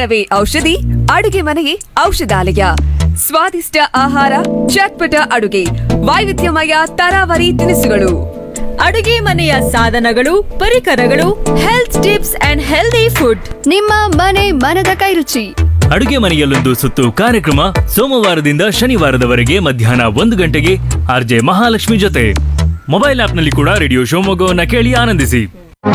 ಆಹಾರವೇ ಔಷಧಿ ಅಡುಗೆ ಮನೆಯೇ ಔಷಧಾಲಯ ಸ್ವಾದಿಷ್ಟ ಆಹಾರ ಚಟ್ಪಟ ಅಡುಗೆ ವೈವಿಧ್ಯಮಯ ತರಾವರಿ ತಿನಿಸುಗಳು ಅಡುಗೆ ಮನೆಯ ಸಾಧನಗಳು ಪರಿಕರಗಳು health tips and healthy food ನಿಮ್ಮ ಮನೆ ಮನದ ಕೈರುಚಿ ಅಡುಗೆ ಮನೆಯಲ್ಲೊಂದು ಸುತ್ತು ಕಾರ್ಯಕ್ರಮ ಸೋಮವಾರದಿಂದ ಶನಿವಾರದವರೆಗೆ ಮಧ್ಯಾಹ್ನ ಒಂದು ಗಂಟೆಗೆ ಆರ್ಜೆ ಮಹಾಲಕ್ಷ್ಮಿ ಜೊತೆ ಮೊಬೈಲ್ ಆಪ್ನಲ್ಲಿ ಕೂಡ ರೇಡಿಯೋ ಶಿವಮೊಗ್ಗವನ್ನ ಕೇಳಿ ಆನಂದಿಸಿ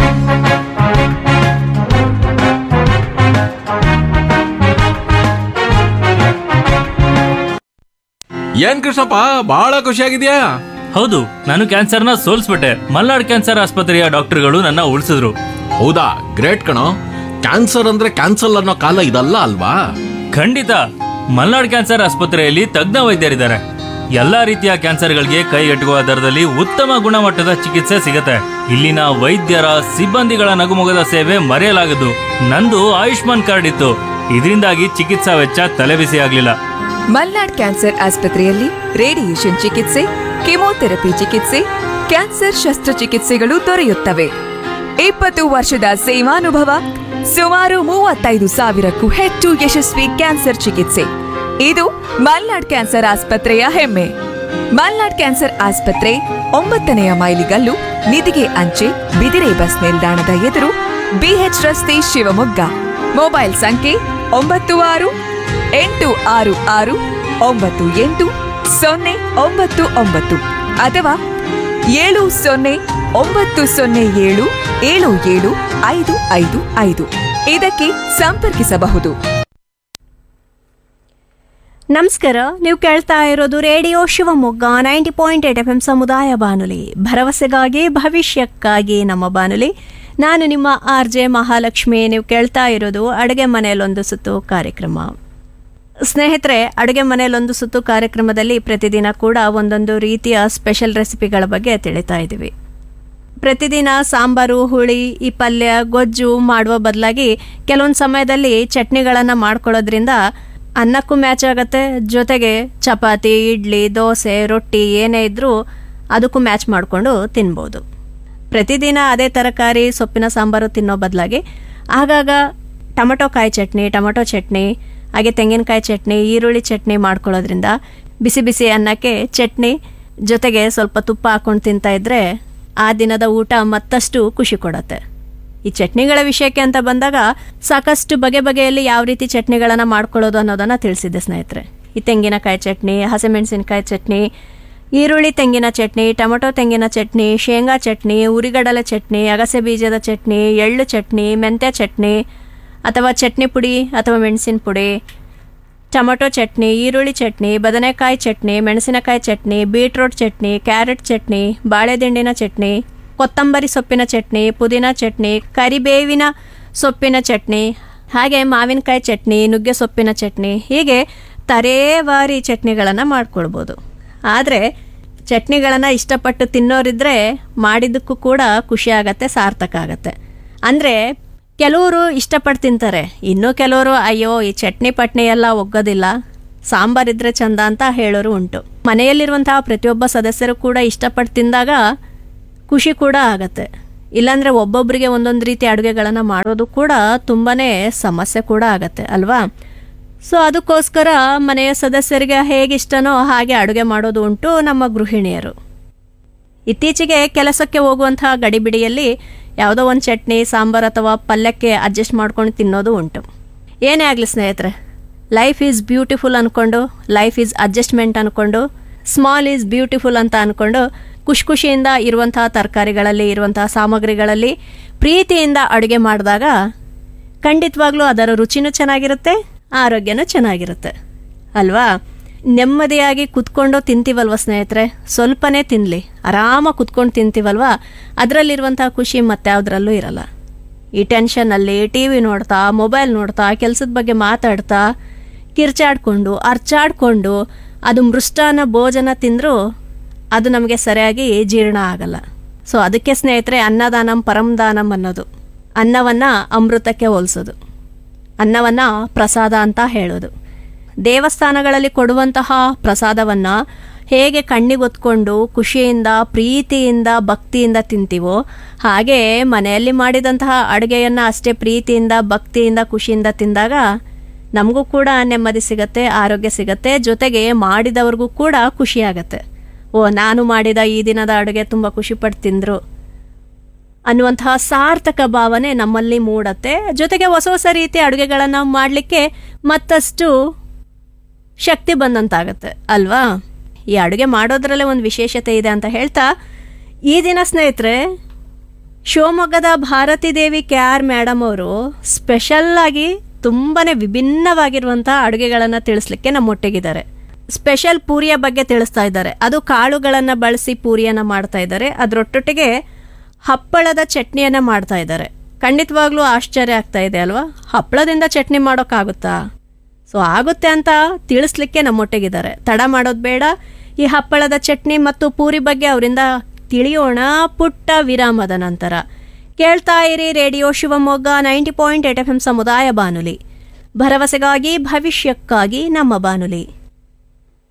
ಏನ್ ಕೃಷ್ಣಪ್ಪ ಬಹಳ ಖುಷಿಯಾಗಿದ್ಯಾ ಹೌದು ನಾನು ಕ್ಯಾನ್ಸರ್ನ ಸೋಲ್ಸ್ಬಿಟ್ಟೆ ಮಲ್ನಾಡ್ ಕ್ಯಾನ್ಸರ್ ಆಸ್ಪತ್ರೆಯ ಡಾಕ್ಟರ್ಗಳು ನನ್ನ ಉಳಿಸಿದ್ರು ಹೌದಾ ಗ್ರೇಟ್ ಕಣೋ ಕ್ಯಾನ್ಸರ್ ಅಂದ್ರೆ ಕ್ಯಾನ್ಸಲ್ ಅನ್ನೋ ಕಾಲ ಇದಲ್ಲ ಅಲ್ವಾ ಖಂಡಿತ ಮಲ್ನಾಡ್ ಕ್ಯಾನ್ಸರ್ ಆಸ್ಪತ್ರೆಯಲ್ಲಿ ತಜ್ಞ ವೈದ್ಯರಿದ್ದಾರೆ ಎಲ್ಲಾ ರೀತಿಯ ಕ್ಯಾನ್ಸರ್ಗಳಿಗೆ ಕೈಗೆಟುಕುವ ದರದಲ್ಲಿ ಉತ್ತಮ ಗುಣಮಟ್ಟದ ಚಿಕಿತ್ಸೆ ಸಿಗತ್ತೆ ಇಲ್ಲಿನ ವೈದ್ಯರ ಸಿಬ್ಬಂದಿಗಳ ನಗುಮೊಗದ ಸೇವೆ ಮರೆಯಲಾಗದು ನಂದು ಆಯುಷ್ಮಾನ್ ಕಾರ್ಡ್ ಇತ್ತು ಇದರಿಂದಾಗಿ ಚಿಕಿತ್ಸಾ ವೆಚ್ಚ ತಲೆಬಿಸಿ ಆಗ್ಲಿಲ್ಲ ಮಲ್ನಾಡ್ ಕ್ಯಾನ್ಸರ್ ಆಸ್ಪತ್ರೆಯಲ್ಲಿ ರೇಡಿಯೇಷನ್ ಚಿಕಿತ್ಸೆ ಕೆಮೊಥೆರಪಿ ಚಿಕಿತ್ಸೆ ಕ್ಯಾನ್ಸರ್ ಶಸ್ತ್ರಚಿಕಿತ್ಸೆಗಳು ದೊರೆಯುತ್ತವೆ ಇಪ್ಪತ್ತು ವರ್ಷದ ಸೇವಾನುಭವ ಸುಮಾರು ಮೂವತ್ತೈದು ಸಾವಿರಕ್ಕೂ ಹೆಚ್ಚು ಯಶಸ್ವಿ ಕ್ಯಾನ್ಸರ್ ಚಿಕಿತ್ಸೆ ಇದು ಮಲ್ನಾಡ್ ಕ್ಯಾನ್ಸರ್ ಆಸ್ಪತ್ರೆಯ ಹೆಮ್ಮೆ ಮಲ್ನಾಡ್ ಕ್ಯಾನ್ಸರ್ ಆಸ್ಪತ್ರೆ ಒಂಬತ್ತನೆಯ ಮೈಲಿಗಲ್ಲು ನಿಧಿಗೆ ಅಂಚೆ ಬಿದಿರೆ ಬಸ್ ನಿಲ್ದಾಣದ ಎದುರು ಬಿಎಚ್ ರಸ್ತೆ ಶಿವಮೊಗ್ಗ ಮೊಬೈಲ್ ಸಂಖ್ಯೆ ಒಂಬತ್ತು ಆರು ಎಂಟು ಆರು ಆರು ಒಂಬತ್ತು ಎಂಟು ಸೊನ್ನೆ ಒಂಬತ್ತು ಒಂಬತ್ತು ಅಥವಾ ಏಳು ಸೊನ್ನೆ ಒಂಬತ್ತು ಸೊನ್ನೆ ಏಳು ಏಳು ಏಳು ಐದು ಐದು ಐದು ಇದಕ್ಕೆ ಸಂಪರ್ಕಿಸಬಹುದು ನಮಸ್ಕಾರ ನೀವು ಕೇಳ್ತಾ ಇರೋದು radio Shivamogga ninety point eight F M ಸಮುದಾಯ ಬಾನುಲಿ ಭರವಸೆಗಾಗಿ ಭವಿಷ್ಯಕ್ಕಾಗಿ ನಮ್ಮ ಬಾನುಲಿ ನಾನು ನಿಮ್ಮ ಆರ್ ಜೆ ಮಹಾಲಕ್ಷ್ಮಿ ನೀವು ಕೇಳ್ತಾ ಇರೋದು ಅಡುಗೆ ಮನೆಯಲ್ಲೊಂದು ಸುತ್ತು ಕಾರ್ಯಕ್ರಮ ಸ್ನೇಹಿತರೆ ಅಡುಗೆ ಮನೆಯಲ್ಲೊಂದು ಸುತ್ತು ಕಾರ್ಯಕ್ರಮದಲ್ಲಿ ಪ್ರತಿದಿನ ಕೂಡ ಒಂದೊಂದು ರೀತಿಯ ಸ್ಪೆಷಲ್ ರೆಸಿಪಿಗಳ ಬಗ್ಗೆ ತಿಳಿತಾ ಇದ್ದೀವಿ ಪ್ರತಿದಿನ ಸಾಂಬಾರು ಹುಳಿ ಈ ಪಲ್ಯ ಗೊಜ್ಜು ಮಾಡುವ ಬದಲಾಗಿ ಕೆಲವೊಂದು ಸಮಯದಲ್ಲಿ ಚಟ್ನಿಗಳನ್ನು ಮಾಡ್ಕೊಳ್ಳೋದ್ರಿಂದ ಅನ್ನಕ್ಕೂ ಮ್ಯಾಚ್ ಆಗುತ್ತೆ ಜೊತೆಗೆ ಚಪಾತಿ ಇಡ್ಲಿ ದೋಸೆ ರೊಟ್ಟಿ ಏನೇ ಇದ್ದರೂ ಅದಕ್ಕೂ ಮ್ಯಾಚ್ ಮಾಡಿಕೊಂಡು ತಿನ್ಬೋದು ಪ್ರತಿದಿನ ಅದೇ ತರಕಾರಿ ಸೊಪ್ಪಿನ ಸಾಂಬಾರು ತಿನ್ನೋ ಬದಲಾಗಿ ಆಗಾಗ ಟೊಮಟೊ ಕಾಯಿ ಚಟ್ನಿ ಟೊಮಟೊ ಚಟ್ನಿ ಹಾಗೆ ತೆಂಗಿನಕಾಯಿ ಚಟ್ನಿ ಈರುಳ್ಳಿ ಚಟ್ನಿ ಮಾಡ್ಕೊಳ್ಳೋದ್ರಿಂದ ಬಿಸಿ ಬಿಸಿ ಅನ್ನಕ್ಕೆ ಚಟ್ನಿ ಜೊತೆಗೆ ಸ್ವಲ್ಪ ತುಪ್ಪ ಹಾಕೊಂಡು ತಿಂತಾ ಇದ್ರೆ ಆ ದಿನದ ಊಟ ಮತ್ತಷ್ಟು ಖುಷಿ ಕೊಡತ್ತೆ ಈ ಚಟ್ನಿಗಳ ವಿಷಯಕ್ಕೆ ಅಂತ ಬಂದಾಗ ಸಾಕಷ್ಟು ಬಗೆ ಬಗೆಯಲ್ಲಿ ಯಾವ ರೀತಿ ಚಟ್ನಿಗಳನ್ನು ಮಾಡ್ಕೊಳ್ಳೋದು ಅನ್ನೋದನ್ನ ತಿಳಿಸಿದ್ದೆ ಸ್ನೇಹಿತರೆ ಈ ತೆಂಗಿನಕಾಯಿ ಚಟ್ನಿ ಹಸಿಮೆಣಸಿನಕಾಯಿ ಚಟ್ನಿ ಈರುಳ್ಳಿ ತೆಂಗಿನ ಚಟ್ನಿ ಟೊಮೊಟೊ ತೆಂಗಿನ ಚಟ್ನಿ ಶೇಂಗಾ ಚಟ್ನಿ ಉರಿಗಡಲೆ ಚಟ್ನಿ ಅಗಸೆ ಬೀಜದ ಚಟ್ನಿ ಎಳ್ಳು ಚಟ್ನಿ ಮೆಂತ್ಯ ಚಟ್ನಿ ಅಥವಾ ಚಟ್ನಿ ಪುಡಿ ಅಥವಾ ಮೆಣಸಿನ ಪುಡಿ ಟೊಮೊಟೊ ಚಟ್ನಿ ಈರುಳ್ಳಿ ಚಟ್ನಿ ಬದನೆಕಾಯಿ ಚಟ್ನಿ ಮೆಣಸಿನಕಾಯಿ ಚಟ್ನಿ ಬೀಟ್ರೋಟ್ ಚಟ್ನಿ ಕ್ಯಾರೆಟ್ ಚಟ್ನಿ ಬಾಳೆದಿಂಡಿನ ಚಟ್ನಿ ಕೊತ್ತಂಬರಿ ಸೊಪ್ಪಿನ ಚಟ್ನಿ ಪುದೀನ ಚಟ್ನಿ ಕರಿಬೇವಿನ ಸೊಪ್ಪಿನ ಚಟ್ನಿ ಹಾಗೆ ಮಾವಿನಕಾಯಿ ಚಟ್ನಿ ನುಗ್ಗೆ ಸೊಪ್ಪಿನ ಚಟ್ನಿ ಹೀಗೆ ತರೇವಾರಿ ಚಟ್ನಿಗಳನ್ನು ಮಾಡ್ಕೊಳ್ಬೋದು ಆದರೆ ಚಟ್ನಿಗಳನ್ನು ಇಷ್ಟಪಟ್ಟು ತಿನ್ನೋರಿದ್ರೆ ಮಾಡಿದ್ದಕ್ಕೂ ಕೂಡ ಖುಷಿ ಆಗತ್ತೆ ಸಾರ್ಥಕ ಆಗತ್ತೆ ಅಂದರೆ ಕೆಲವರು ಇಷ್ಟಪಟ್ಟು ತಿಂತಾರೆ ಇನ್ನು ಕೆಲವರು ಅಯ್ಯೋ ಈ ಚಟ್ನಿ ಪಟ್ನಿ ಎಲ್ಲ ಒಗ್ಗೋದಿಲ್ಲ ಸಾಂಬಾರಿದ್ರೆ ಚಂದ ಅಂತ ಹೇಳೋರು ಉಂಟು ಮನೆಯಲ್ಲಿರುವಂತಹ ಪ್ರತಿಯೊಬ್ಬ ಸದಸ್ಯರು ಕೂಡ ಇಷ್ಟಪಟ್ಟು ತಿಂದಾಗ ಖುಷಿ ಕೂಡ ಆಗತ್ತೆ ಇಲ್ಲಾಂದರೆ ಒಬ್ಬೊಬ್ಬರಿಗೆ ಒಂದೊಂದು ರೀತಿ ಅಡುಗೆಗಳನ್ನು ಮಾಡೋದು ಕೂಡ ತುಂಬಾ ಸಮಸ್ಯೆ ಕೂಡ ಆಗತ್ತೆ ಅಲ್ವಾ ಸೊ ಅದಕ್ಕೋಸ್ಕರ ಮನೆಯ ಸದಸ್ಯರಿಗೆ ಹೇಗಿಷ್ಟನೋ ಹಾಗೆ ಅಡುಗೆ ಮಾಡೋದು ಉಂಟು ನಮ್ಮ ಗೃಹಿಣಿಯರು ಇತ್ತೀಚೆಗೆ ಕೆಲಸಕ್ಕೆ ಹೋಗುವಂತಹ ಗಡಿಬಿಡಿಯಲ್ಲಿ ಯಾವುದೋ ಒಂದು ಚಟ್ನಿ ಸಾಂಬಾರು ಅಥವಾ ಪಲ್ಯಕ್ಕೆ ಅಡ್ಜಸ್ಟ್ ಮಾಡ್ಕೊಂಡು ತಿನ್ನೋದು ಉಂಟು ಏನೇ ಆಗಲಿ ಸ್ನೇಹಿತರೆ ಲೈಫ್ ಈಸ್ ಬ್ಯೂಟಿಫುಲ್ ಅಂದ್ಕೊಂಡು ಲೈಫ್ ಈಸ್ ಅಡ್ಜಸ್ಟ್ಮೆಂಟ್ ಅಂದ್ಕೊಂಡು ಸ್ಮಾಲ್ ಈಸ್ ಬ್ಯೂಟಿಫುಲ್ ಅಂತ ಅಂದ್ಕೊಂಡು ಖುಷಿ ಖುಷಿಯಿಂದ ಇರುವಂತಹ ತರಕಾರಿಗಳಲ್ಲಿ ಇರುವಂತಹ ಸಾಮಗ್ರಿಗಳಲ್ಲಿ ಪ್ರೀತಿಯಿಂದ ಅಡುಗೆ ಮಾಡಿದಾಗ ಖಂಡಿತವಾಗ್ಲೂ ಅದರ ರುಚಿನೂ ಚೆನ್ನಾಗಿರುತ್ತೆ ಆರೋಗ್ಯನೂ ಚೆನ್ನಾಗಿರುತ್ತೆ ಅಲ್ವಾ ನೆಮ್ಮದಿಯಾಗಿ ಕುತ್ಕೊಂಡು ತಿಂತೀವಲ್ವ ಸ್ನೇಹಿತರೆ ಸ್ವಲ್ಪನೇ ತಿನ್ನಲಿ ಆರಾಮಾಗಿ ಕುತ್ಕೊಂಡು ತಿಂತೀವಲ್ವ ಅದರಲ್ಲಿರುವಂಥ ಖುಷಿ ಮತ್ಯಾವುದ್ರಲ್ಲೂ ಇರಲ್ಲ ಈ ಟೆನ್ಷನಲ್ಲಿ ಟಿ ವಿ ನೋಡ್ತಾ ಮೊಬೈಲ್ ನೋಡ್ತಾ ಕೆಲಸದ ಬಗ್ಗೆ ಮಾತಾಡ್ತಾ ಕಿರ್ಚಾಡ್ಕೊಂಡು ಅರ್ಚಾಡ್ಕೊಂಡು ಅದು ಮೃಷ್ಟಾನ ಭೋಜನ ತಿಂದರೂ ಅದು ನಮಗೆ ಸರಿಯಾಗಿ ಜೀರ್ಣ ಆಗಲ್ಲ ಸೊ ಅದಕ್ಕೆ ಸ್ನೇಹಿತರೆ ಅನ್ನದಾನಂ ಪರಂದಾನಂ ಅನ್ನೋದು ಅನ್ನವನ್ನು ಅಮೃತಕ್ಕೆ ಹೋಲಿಸೋದು ಅನ್ನವನ್ನು ಪ್ರಸಾದ ಅಂತ ಹೇಳೋದು ದೇವಸ್ಥಾನಗಳಲ್ಲಿ ಕೊಡುವಂತಹ ಪ್ರಸಾದವನ್ನು ಹೇಗೆ ಕಣ್ಣಿಗೆ ಹೊತ್ಕೊಂಡು ಖುಷಿಯಿಂದ ಪ್ರೀತಿಯಿಂದ ಭಕ್ತಿಯಿಂದ ತಿಂತೀವೋ ಹಾಗೆ ಮನೆಯಲ್ಲಿ ಮಾಡಿದಂತಹ ಅಡುಗೆಯನ್ನು ಅಷ್ಟೇ ಪ್ರೀತಿಯಿಂದ ಭಕ್ತಿಯಿಂದ ಖುಷಿಯಿಂದ ತಿಂದಾಗ ನಮಗೂ ಕೂಡ ನೆಮ್ಮದಿ ಸಿಗತ್ತೆ ಆರೋಗ್ಯ ಸಿಗತ್ತೆ ಜೊತೆಗೆ ಮಾಡಿದವ್ರಿಗೂ ಕೂಡ ಖುಷಿ ಆಗತ್ತೆ ಓ ನಾನು ಮಾಡಿದ ಈ ದಿನದ ಅಡುಗೆ ತುಂಬ ಖುಷಿಪಟ್ಟು ತಿಂದರು ಅನ್ನುವಂತಹ ಸಾರ್ಥಕ ಭಾವನೆ ನಮ್ಮಲ್ಲಿ ಮೂಡತ್ತೆ ಜೊತೆಗೆ ಹೊಸ ಹೊಸ ರೀತಿಯ ಅಡುಗೆಗಳನ್ನು ಮಾಡಲಿಕ್ಕೆ ಮತ್ತಷ್ಟು ಶಕ್ತಿ ಬಂದಂತಾಗತ್ತೆ ಅಲ್ವಾ ಈ ಅಡುಗೆ ಮಾಡೋದ್ರಲ್ಲೇ ಒಂದು ವಿಶೇಷತೆ ಇದೆ ಅಂತ ಹೇಳ್ತಾ ಈ ದಿನ ಸ್ನೇಹಿತರೆ ಶಿವಮೊಗ್ಗದ Bharati Devi K R madam ಅವರು ಸ್ಪೆಷಲ್ಲಾಗಿ ತುಂಬಾ ವಿಭಿನ್ನವಾಗಿರುವಂಥ ಅಡುಗೆಗಳನ್ನು ತಿಳಿಸ್ಲಿಕ್ಕೆ ನಮ್ಮೊಟ್ಟಿಗಿದ್ದಾರೆ ಸ್ಪೆಷಲ್ ಪೂರಿಯ ಬಗ್ಗೆ ತಿಳಿಸ್ತಾ ಇದ್ದಾರೆ ಅದು ಕಾಳುಗಳನ್ನು ಬಳಸಿ ಪೂರಿಯನ್ನು ಮಾಡ್ತಾ ಇದ್ದಾರೆ ಅದರೊಟ್ಟೊಟ್ಟಿಗೆ ಹಪ್ಪಳದ ಚಟ್ನಿಯನ್ನು ಮಾಡ್ತಾ ಇದ್ದಾರೆ ಖಂಡಿತವಾಗ್ಲೂ ಆಶ್ಚರ್ಯ ಆಗ್ತಾ ಇದೆ ಅಲ್ವಾ ಹಪ್ಪಳದಿಂದ ಚಟ್ನಿ ಮಾಡೋಕ್ಕಾಗುತ್ತಾ ಸೊ ಆಗುತ್ತೆ ಅಂತ ತಿಳಿಸ್ಲಿಕ್ಕೆ ನಮ್ಮೊಟ್ಟಿಗಿದ್ದಾರೆ ತಡ ಮಾಡೋದು ಬೇಡ ಈ ಹಪ್ಪಳದ ಚಟ್ನಿ ಮತ್ತು ಪೂರಿ ಬಗ್ಗೆ ಅವರಿಂದ ತಿಳಿಯೋಣ ಪುಟ್ಟ ವಿರಾಮದ ನಂತರ ಕೇಳ್ತಾ ಇರಿ radio Shivamogga ninety point eight F M ಸಮುದಾಯ ಬಾನುಲಿ ಭರವಸೆಗಾಗಿ ಭವಿಷ್ಯಕ್ಕಾಗಿ ನಮ್ಮ ಬಾನುಲಿ